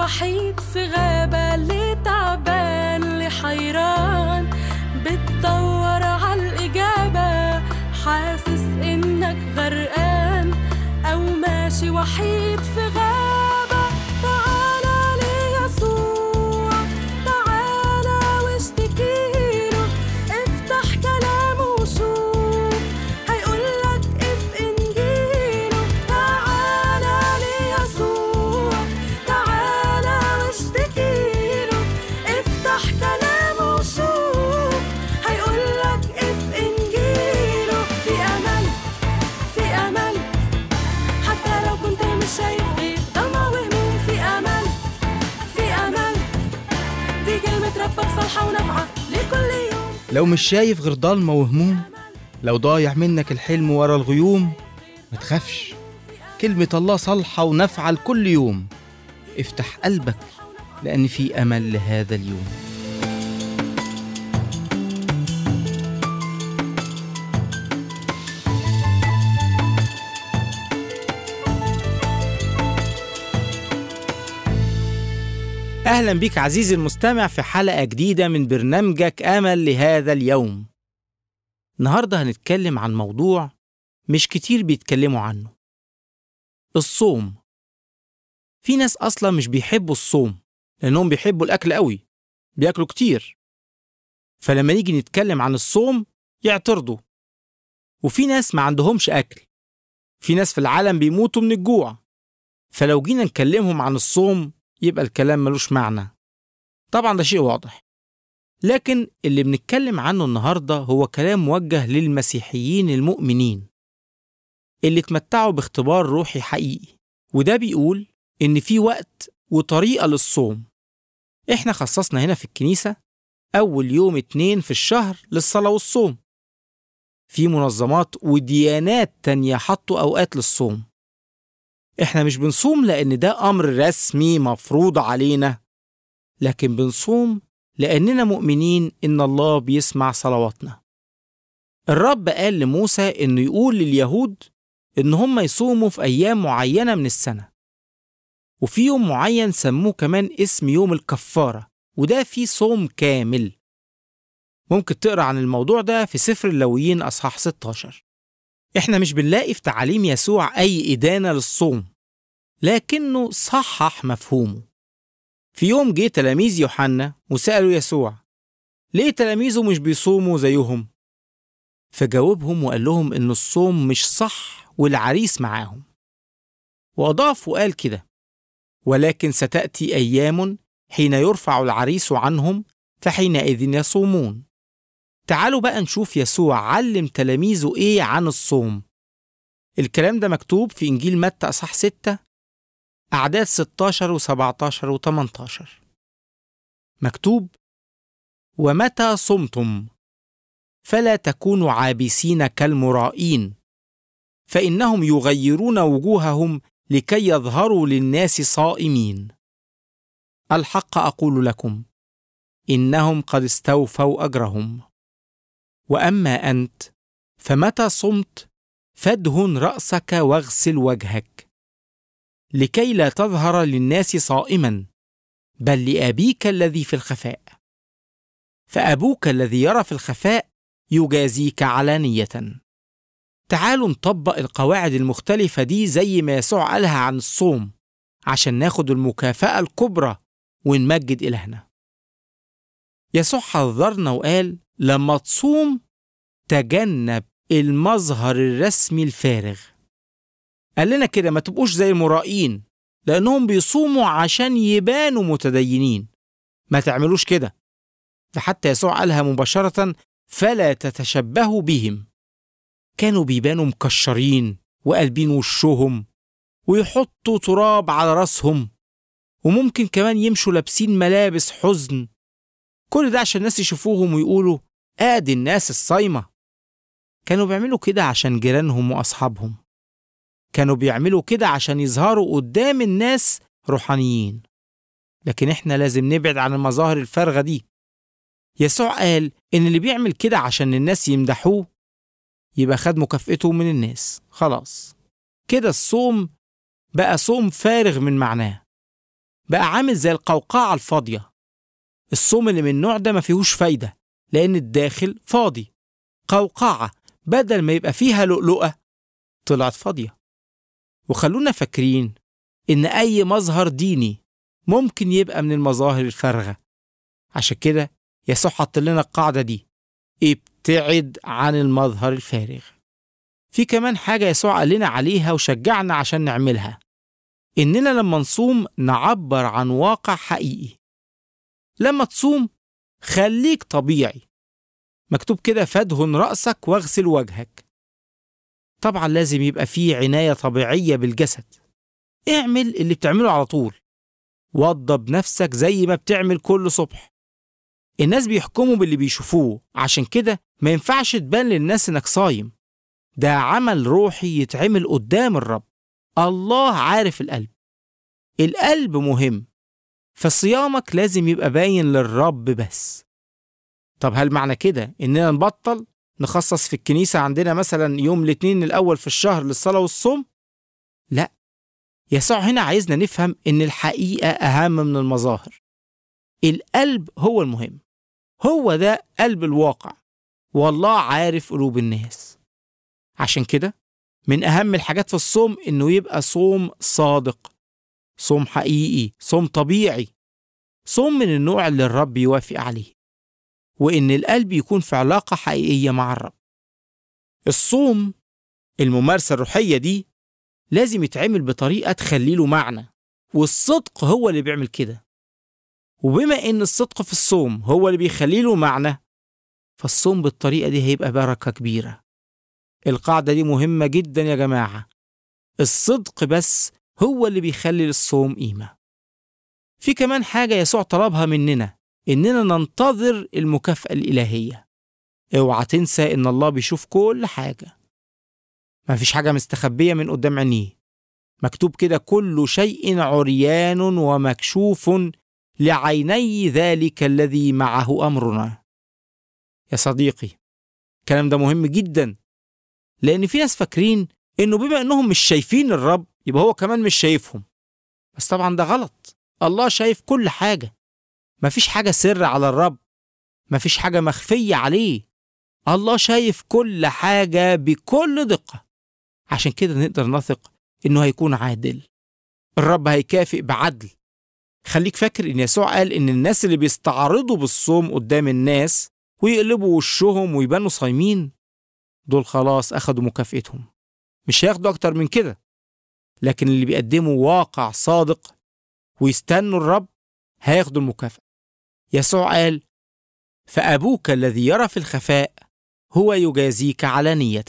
وحيد في غابة اللي تعبان اللي حيران بتدور عالإجابة حاسس إنك غرقان أو ماشي وحيد في غابة تعالى ليسوع تعالى واشتكيله افتح كلامه وشوف هيقولك اف انجيله تعالى ليسوع تعالى واشتكيله افتح كلامه وشوف هيقولك اف انجيله في امل في امل حتى لو كنت مش شايف غير ضلمة وهموم في امل في امل دي كلمة ربك صالحة ونافعة لكل يوم لو مش شايف غير ضلمة وهموم لو ضايع منك الحلم ورا الغيوم ما تخافش كلمة الله صالحة ونافعة لكل يوم افتح قلبك لأن في أمل لهذا اليوم أهلا بك عزيزي المستمع في حلقة جديدة من برنامجك أمل لهذا اليوم النهاردة هنتكلم عن موضوع مش كتير بيتكلموا عنه الصوم في ناس أصلا مش بيحبوا الصوم لأنهم بيحبوا الأكل قوي بياكلوا كتير فلما نيجي نتكلم عن الصوم يعترضوا وفي ناس ما عندهمش أكل في ناس في العالم بيموتوا من الجوع فلو جينا نكلمهم عن الصوم يبقى الكلام ملوش معنى طبعا ده شيء واضح لكن اللي بنتكلم عنه النهارده هو كلام موجه للمسيحيين المؤمنين اللي اتمتعوا باختبار روحي حقيقي وده بيقول إن في وقت وطريقة للصوم إحنا خصصنا هنا في الكنيسة أول يوم اتنين في الشهر للصلاة والصوم في منظمات وديانات تانية حطوا أوقات للصوم إحنا مش بنصوم لأن ده أمر رسمي مفروض علينا لكن بنصوم لأننا مؤمنين إن الله بيسمع صلواتنا الرب قال لموسى إنه يقول لليهود إن هم يصوموا في أيام معينة من السنة وفي يوم معين سموه كمان اسم يوم الكفارة وده فيه صوم كامل ممكن تقرأ عن الموضوع ده في سفر اللويين أصحاح 16 إحنا مش بنلاقي في تعاليم يسوع أي إدانة للصوم لكنه صحح مفهومه في يوم جه تلاميذ يوحنا وسألوا يسوع ليه تلاميذه مش بيصوموا زيهم؟ فجاوبهم وقال لهم إن الصوم مش صح والعريس معاهم وأضاف وقال كده ولكن ستأتي أيام حين يرفع العريس عنهم فحينئذ يصومون تعالوا بقى نشوف يسوع علم تلاميذه إيه عن الصوم الكلام ده مكتوب في إنجيل متى أصح 6 أعداد 16 و17 و18 مكتوب ومتى صمتم فلا تكونوا عابسين كالمرائين فإنهم يغيرون وجوههم لكي يظهروا للناس صائمين الحق أقول لكم إنهم قد استوفوا أجرهم وأما أنت فمتى صمت فادهن رأسك واغسل وجهك لكي لا تظهر للناس صائما بل لأبيك الذي في الخفاء فأبوك الذي يرى في الخفاء يجازيك علانية تعالوا نطبق القواعد المختلفة دي زي ما يسوع قالها عن الصوم عشان ناخد المكافأة الكبرى ونمجد إلهنا يسوع حذرنا وقال لما تصوم تجنب المظهر الرسمي الفارغ قال لنا كده ما تبقوش زي المرائين لأنهم بيصوموا عشان يبانوا متدينين ما تعملوش كده فحتى يسوع قالها مباشرة فلا تتشبهوا بهم كانوا بيبانوا مكشرين وقلبين وشهم ويحطوا تراب على راسهم وممكن كمان يمشوا لابسين ملابس حزن كل ده عشان الناس يشوفوهم ويقولوا ادي الناس الصايمة كانوا بيعملوا كده عشان جيرانهم وأصحابهم كانوا بيعملوا كده عشان يظهروا قدام الناس روحانيين لكن احنا لازم نبعد عن المظاهر الفارغة دي يسوع قال إن اللي بيعمل كده عشان الناس يمدحوه يبقى خد مكافئته من الناس خلاص كده الصوم بقى صوم فارغ من معناه بقى عامل زي القوقعة الفاضية الصوم اللي من النوع ده ما فيهوش فايدة لأن الداخل فاضي قوقعة بدل ما يبقى فيها لؤلؤة طلعت فاضية وخلونا فاكرين إن أي مظهر ديني ممكن يبقى من المظاهر الفارغة عشان كده يسوع حط لنا القاعدة دي ابتعد عن المظهر الفارغ في كمان حاجة يسوع قال لنا عليها وشجعنا عشان نعملها إننا لما نصوم نعبر عن واقع حقيقي لما تصوم خليك طبيعي مكتوب كده فادهن رأسك واغسل وجهك طبعا لازم يبقى فيه عناية طبيعية بالجسد اعمل اللي بتعمله على طول وضب نفسك زي ما بتعمل كل صبح الناس بيحكموا باللي بيشوفوه عشان كده ما ينفعش تبان للناس انك صايم ده عمل روحي يتعمل قدام الرب الله عارف القلب القلب مهم فصيامك لازم يبقى باين للرب بس طب هل معنى كده اننا نبطل نخصص في الكنيسة عندنا مثلا يوم الاثنين الأول في الشهر للصلاة والصوم؟ لا يسوع هنا عايزنا نفهم إن الحقيقة أهم من المظاهر القلب هو المهم هو ده قلب الواقع والله عارف قلوب الناس عشان كده من أهم الحاجات في الصوم إنه يبقى صوم صادق صوم حقيقي صوم طبيعي صوم من النوع اللي الرب يوافق عليه وإن القلب يكون في علاقة حقيقية مع الرب الصوم الممارسة الروحية دي لازم يتعمل بطريقة تخلي له معنى والصدق هو اللي بيعمل كده وبما إن الصدق في الصوم هو اللي بيخلي له معنى فالصوم بالطريقة دي هيبقى بركة كبيرة القاعدة دي مهمة جدا يا جماعة الصدق بس هو اللي بيخلي للصوم قيمة في كمان حاجة يسوع طلبها مننا إننا ننتظر المكافأة الإلهية اوعى تنسى إن الله بيشوف كل حاجة مفيش حاجة مستخبية من قدام عينيه مكتوب كده كل شيء عريان ومكشوف لعيني ذلك الذي معه أمرنا يا صديقي الكلام ده مهم جدا لأن في ناس فاكرين إنه بما إنهم مش شايفين الرب يبقى هو كمان مش شايفهم بس طبعا ده غلط الله شايف كل حاجة مفيش حاجة سر على الرب مفيش حاجة مخفية عليه الله شايف كل حاجة بكل دقة عشان كده نقدر نثق إنه هيكون عادل الرب هيكافئ بعدل خليك فاكر إن يسوع قال إن الناس اللي بيستعرضوا بالصوم قدام الناس ويقلبوا وشهم ويبانوا صايمين دول خلاص أخدوا مكافئتهم مش هياخدوا أكتر من كده لكن اللي بيقدموا واقع صادق ويستنوا الرب هياخدوا المكافأة يسوع قال فأبوك الذي يرى في الخفاء هو يجازيك علانية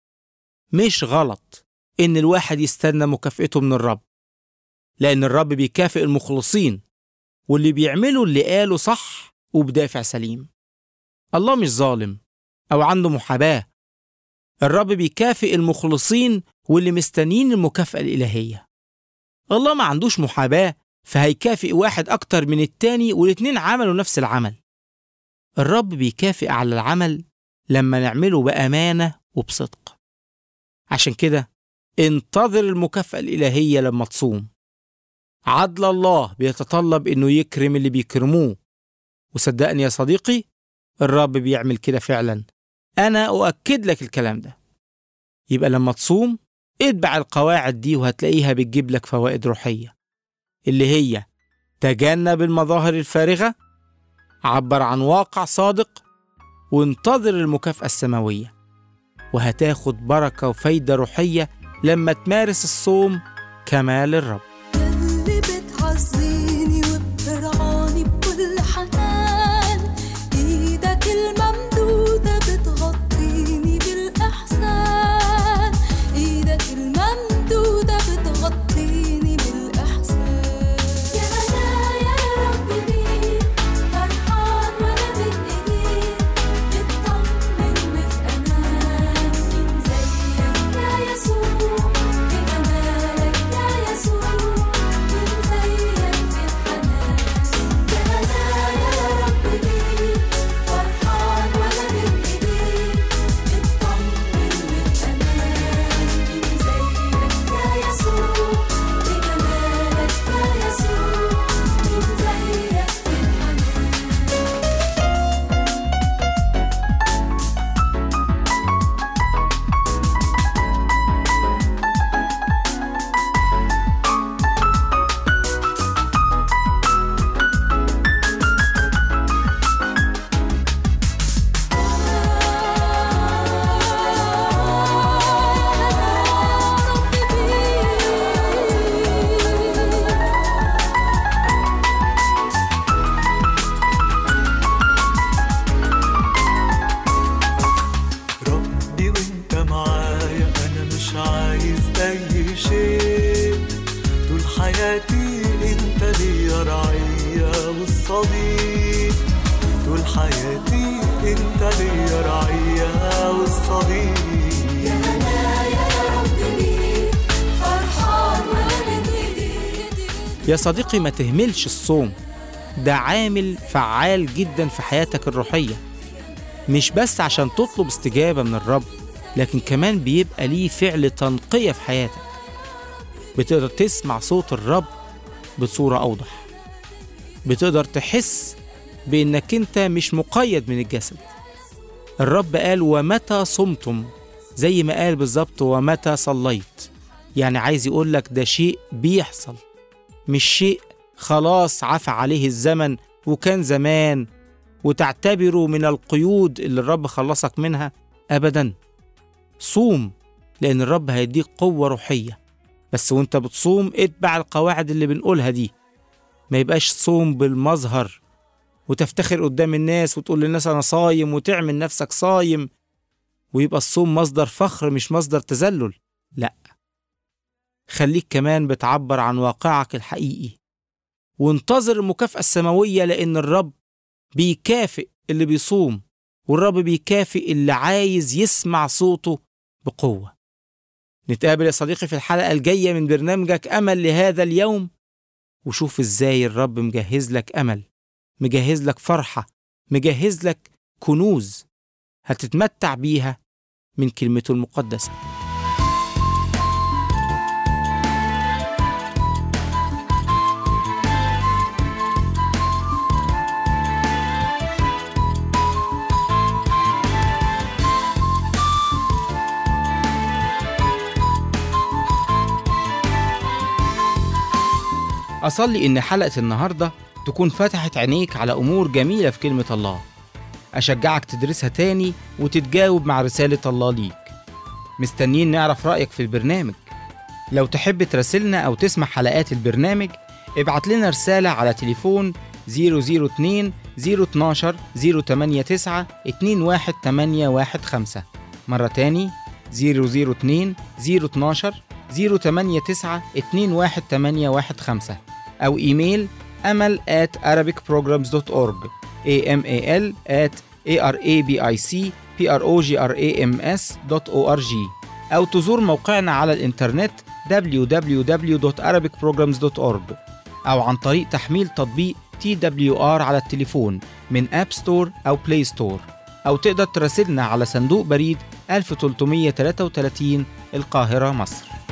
مش غلط إن الواحد يستنى مكافئته من الرب لأن الرب بيكافئ المخلصين واللي بيعملوا اللي قاله صح وبدافع سليم الله مش ظالم أو عنده محاباة الرب بيكافئ المخلصين واللي مستنيين المكافأة الإلهية الله ما عندوش محاباة فهيكافئ واحد أكتر من التاني والاتنين عملوا نفس العمل الرب بيكافئ على العمل لما نعمله بأمانة وبصدق عشان كده انتظر المكافأة الإلهية لما تصوم عدل الله بيتطلب إنه يكرم اللي بيكرموه وصدقني يا صديقي الرب بيعمل كده فعلا أنا أؤكد لك الكلام ده يبقى لما تصوم اتبع القواعد دي وهتلاقيها بتجيب لك فوائد روحية اللي هي تجنب المظاهر الفارغة عبر عن واقع صادق وانتظر المكافأة السماوية وهتاخد بركة وفايدة روحية لما تمارس الصوم كما للرب اللي بتعزيني وبترعاني بكل حنان ايدك الممدودة بتغطيني بالإحسان ايدك الممدودة بتغطيني بالإحسان يا أنا يا رب بيك فرحان وأنا بين إيديك مطمن وفي أمان مين زيك يا يسوع في جمالك يا يسوع شيء طول حياتي انت ليا رعية والصديق طول حياتي انت ليا رعية والصديق يا هنايا يا رب ليك فرحان ومن ايديك يا صديقي ما تهملش الصوم ده عامل فعال جدا في حياتك الروحية مش بس عشان تطلب استجابة من الرب لكن كمان بيبقى ليه فعل تنقية في حياتك بتقدر تسمع صوت الرب بصورة أوضح بتقدر تحس بإنك أنت مش مقيد من الجسد الرب قال ومتى صمتم زي ما قال بالظبط ومتى صليت يعني عايز يقول لك ده شيء بيحصل مش شيء خلاص عفى عليه الزمن وكان زمان وتعتبره من القيود اللي الرب خلصك منها ابدا صوم لان الرب هيديك قوه روحيه بس وانت بتصوم اتبع القواعد اللي بنقولها دي ما يبقاش صوم بالمظهر وتفتخر قدام الناس وتقول للناس انا صايم وتعمل نفسك صايم ويبقى الصوم مصدر فخر مش مصدر تذلل لا خليك كمان بتعبر عن واقعك الحقيقي وانتظر المكافأة السماوية لأن الرب بيكافئ اللي بيصوم والرب بيكافئ اللي عايز يسمع صوته بقوة نتقابل يا صديقي في الحلقة الجاية من برنامجك أمل لهذا اليوم وشوف إزاي الرب مجهز لك أمل مجهز لك فرحة مجهز لك كنوز هتتمتع بيها من كلمته المقدسه أصلي إن حلقة النهاردة تكون فتحت عينيك على أمور جميلة في كلمة الله أشجعك تدرسها تاني وتتجاوب مع رسالة الله ليك مستنيين نعرف رأيك في البرنامج لو تحب تراسلنا أو تسمع حلقات البرنامج ابعت لنا رسالة على تليفون 002 012 089 21815 مرة تاني 002 012 089 21815 أو إيميل أمل at arabicprograms.org amal at arabicprograms.org أو تزور موقعنا على الإنترنت www.arabicprograms.org أو عن طريق تحميل تطبيق TWR على التليفون من أب ستور أو بلاي ستور أو تقدر تراسلنا على صندوق بريد 1333 القاهرة مصر